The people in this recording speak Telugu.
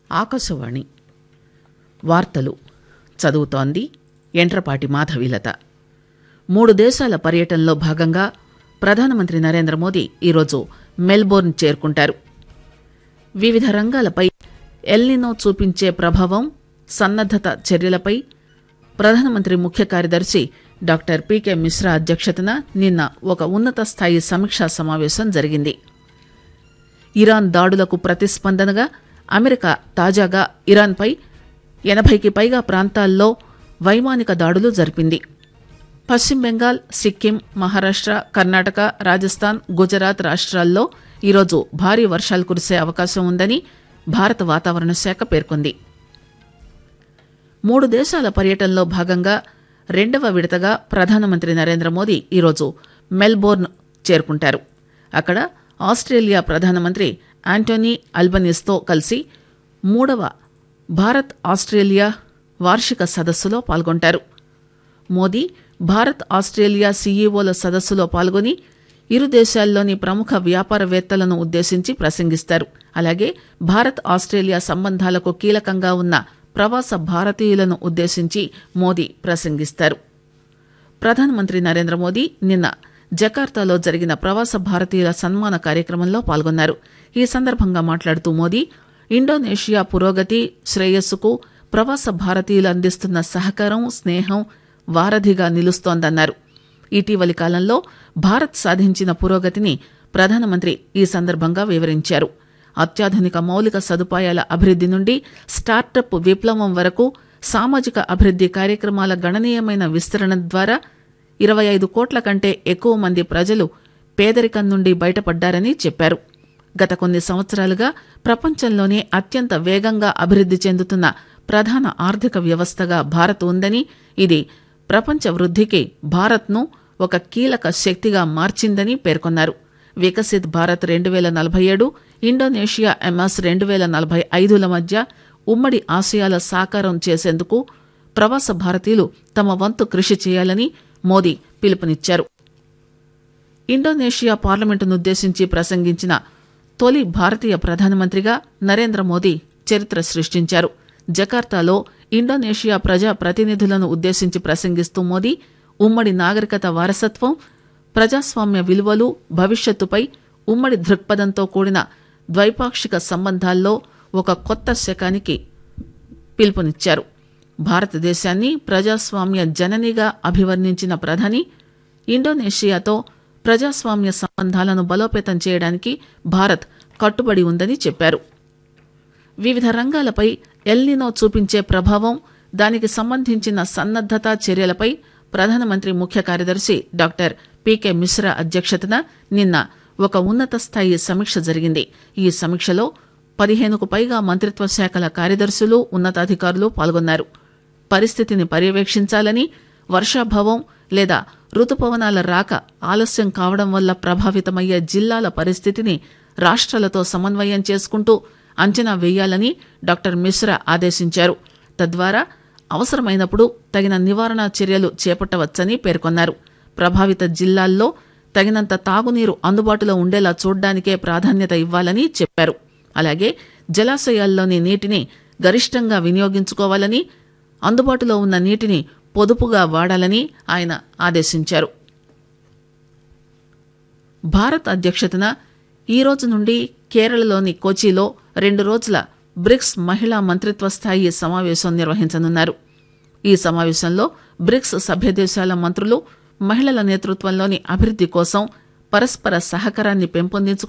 ఆకాశవాణి వార్తలు చదువుతోంది ఎంట్రపాటి మాధవీలత మూడు దేశాల పర్యటనలో భాగంగా ప్రధానమంత్రి నరేంద్ర మోదీ ఈరోజు మెల్బోర్న్ చేరుకుంటారు వివిధ రంగాలపై ఎల్నినో చూపించే ప్రభావం సన్నద్దత చర్యలపై ప్రధానమంత్రి ముఖ్య కార్యదర్శి డాక్టర్ పీకే మిశ్రా అధ్యక్షతన నిన్న ఒక ఉన్నత స్థాయి సమీక్షా సమావేశం జరిగింది ఇరాన్ దాడులకు ప్రతిస్పందనగా అమెరికా తాజాగా ఇరాన్పై ఎనభైకి పైగా ప్రాంతాల్లో వైమానిక దాడులు జరిపింది పశ్చిమ బెంగాల్ సిక్కిం మహారాష్ట్ర కర్ణాటక రాజస్థాన్ గుజరాత్ రాష్ట్రాల్లో ఈరోజు భారీ వర్షాలు కురిసే అవకాశం ఉందని భారత వాతావరణ శాఖ పేర్కొంది మూడు దేశాల పర్యటనలో భాగంగా రెండవ విడతగా ప్రధానమంత్రి నరేంద్ర మోదీ ఈరోజు మెల్బోర్న్ చేరుకుంటారు అక్కడ ఆస్ట్రేలియా ప్రధానమంత్రి యాంటోనీ అల్బనీస్తో కలిసి మూడవ భారత్ ఆస్ట్రేలియా వార్షిక సదస్సులో పాల్గొంటారు మోదీ భారత్ ఆస్ట్రేలియా సీఈఓల సదస్సులో పాల్గొని ఇరు దేశాల్లోని ప్రముఖ వ్యాపారవేత్తలను ఉద్దేశించి ప్రసంగిస్తారు అలాగే భారత్ ఆస్ట్రేలియా సంబంధాలకు కీలకంగా ఉన్న ప్రవాస భారతీయులను ఉద్దేశించి మోదీ ప్రసంగిస్తారు ప్రధానమంత్రి నరేంద్ర మోదీ నిన్న జకార్తాలో జరిగిన ప్రవాస భారతీయుల సన్మాన కార్యక్రమంలో పాల్గొన్నారు ఈ సందర్భంగా మాట్లాడుతూ మోదీ ఇండోనేషియా పురోగతి శ్రేయస్సుకు ప్రవాస భారతీయులు అందిస్తున్న సహకారం స్నేహం వారధిగా నిలుస్తోందన్నారు ఇటీవలి కాలంలో భారత్ సాధించిన పురోగతిని ప్రధానమంత్రి ఈ సందర్భంగా వివరించారు అత్యాధునిక మౌలిక సదుపాయాల అభివృద్ది నుండి స్టార్టప్ విప్లవం వరకు సామాజిక అభివృద్ది కార్యక్రమాల గణనీయమైన విస్తరణ ద్వారా ఇరవై ఐదు కోట్ల కంటే ఎక్కువ మంది ప్రజలు పేదరికం నుండి బయటపడ్డారని చెప్పారు గత కొన్ని సంవత్సరాలుగా ప్రపంచంలోనే అత్యంత వేగంగా అభివృద్ది చెందుతున్న ప్రధాన ఆర్థిక వ్యవస్థగా భారత్ ఉందని ఇది ప్రపంచ వృద్ధికి భారత్ను ఒక కీలక శక్తిగా మార్చిందని పేర్కొన్నారు వికసిత్ భారత్ రెండు వేల నలభై ఏడు ఇండోనేషియా ఎంఎస్ రెండు వేల నలభై ఐదుల మధ్య ఉమ్మడి ఆశయాల సాకారం చేసేందుకు ప్రవాస భారతీయులు తమ వంతు కృషి చేయాలని మోదీ పిలుపునిచ్చారు ఇండోనేషియా పార్లమెంటునుద్దేశించి ప్రసంగించిన తొలి భారతీయ ప్రధానమంత్రిగా నరేంద్ర మోదీ చరిత్ర సృష్టించారు జకార్తాలో ఇండోనేషియా ప్రజా ప్రతినిధులను ఉద్దేశించి ప్రసంగిస్తూ మోదీ ఉమ్మడి నాగరికత వారసత్వం ప్రజాస్వామ్య విలువలు భవిష్యత్తుపై ఉమ్మడి దృక్పథంతో కూడిన ద్వైపాక్షిక సంబంధాల్లో ఒక కొత్త శకానికి పిలుపునిచ్చారు భారతదేశాన్ని ప్రజాస్వామ్య జననిగా అభివర్ణించిన ప్రధాని ఇండోనేషియాతో ప్రజాస్వామ్య సంబంధాలను బలోపేతం చేయడానికి భారత్ కట్టుబడి ఉందని చెప్పారు వివిధ రంగాలపై ఎల్నినో చూపించే ప్రభావం దానికి సంబంధించిన సన్నద్దత చర్యలపై ప్రధానమంత్రి ముఖ్య కార్యదర్శి డాక్టర్ పీకే మిశ్రా అధ్యక్షతన నిన్న ఒక ఉన్నత స్థాయి సమీక్ష జరిగింది ఈ సమీక్షలో పదిహేనుకు పైగా మంత్రిత్వ శాఖల కార్యదర్శులు ఉన్నతాధికారులు పాల్గొన్నారు పరిస్థితిని పర్యవేక్షించాలని వర్షాభావం లేదా రుతుపవనాల రాక ఆలస్యం కావడం వల్ల ప్రభావితమయ్యే జిల్లాల పరిస్థితిని రాష్ట్రాలతో సమన్వయం చేసుకుంటూ అంచనా వేయాలని డాక్టర్ మిశ్రా ఆదేశించారు తద్వారా అవసరమైనప్పుడు తగిన నివారణ చర్యలు చేపట్టవచ్చని పేర్కొన్నారు ప్రభావిత జిల్లాల్లో తగినంత తాగునీరు అందుబాటులో ఉండేలా చూడ్డానికే ప్రాధాన్యత ఇవ్వాలని చెప్పారు అలాగే జలాశయాల్లోని నీటిని గరిష్టంగా వినియోగించుకోవాలని అందుబాటులో ఉన్న నీటిని పొదుపుగా వాడాలని ఆయన ఆదేశించారు భారత్ అధ్యక్షతన ఈ రోజు నుండి కేరళలోని కోచిలో రెండు రోజుల బ్రిక్స్ మహిళా మంత్రిత్వ స్థాయి సమావేశం నిర్వహించనున్నారు ఈ సమావేశంలో బ్రిక్స్ సభ్య దేశాల మంత్రులు మహిళల నేతృత్వంలోని అభివృద్ది కోసం పరస్పర సహకారాన్ని పెంపొందించుకు